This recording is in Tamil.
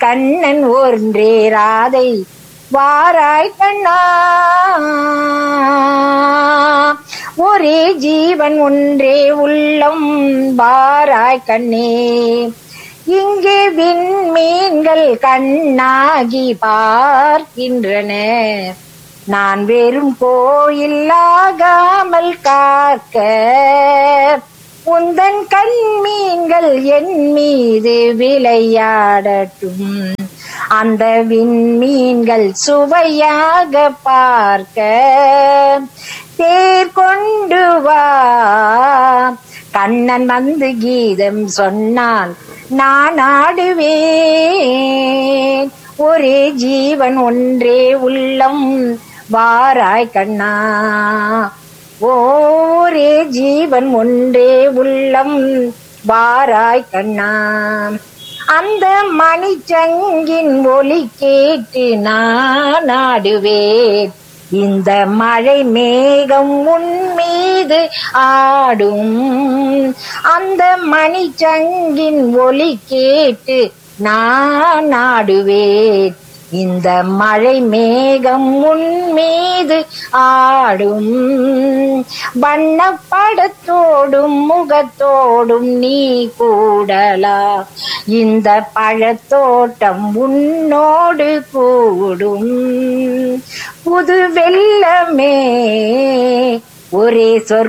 கண்ணன் ஒன்றே ராதை வாராய் கண்ணா ஒரே ஜீவன் ஒன்றே உள்ளம் வாராய் கண்ணே இங்கே விண்மீன்கள் கண்ணாகி பார்க்கின்றன நான் வெறும் கோயிலாகாமல் காக்க உந்தன் கண்மீன்கள் என் மீது விளையாடட்டும் அந்த விண்மீன்கள் சுவையாக பார்க்க தேர் கொண்டு வா கண்ணன் வந்து கீதம் சொன்னான் நான் ஆடுவேன் ஒரே ஜீவன் ஒன்றே உள்ளம் வாராய் கண்ணா ஒரே ஜீவன் ஒன்றே உள்ளம் வாராய் கண்ணா அந்த மணிச்சங்கின் ஒலி கேட்டு நான் ஆடுவேன் இந்த மழை மேகம் உன் மீது ஆடும் அந்த மணிச்சங்கின் ஒலி கேட்டு நான் ஆடுவேன் இந்த மழை மேகம் உன் மீது ஆடும் வண்ணப்படத்தோடும் முகத்தோடும் நீ கூடலா இந்த பழத்தோட்டம் உன்னோடு கூடும் புது வெள்ளமே ஒரே சொற்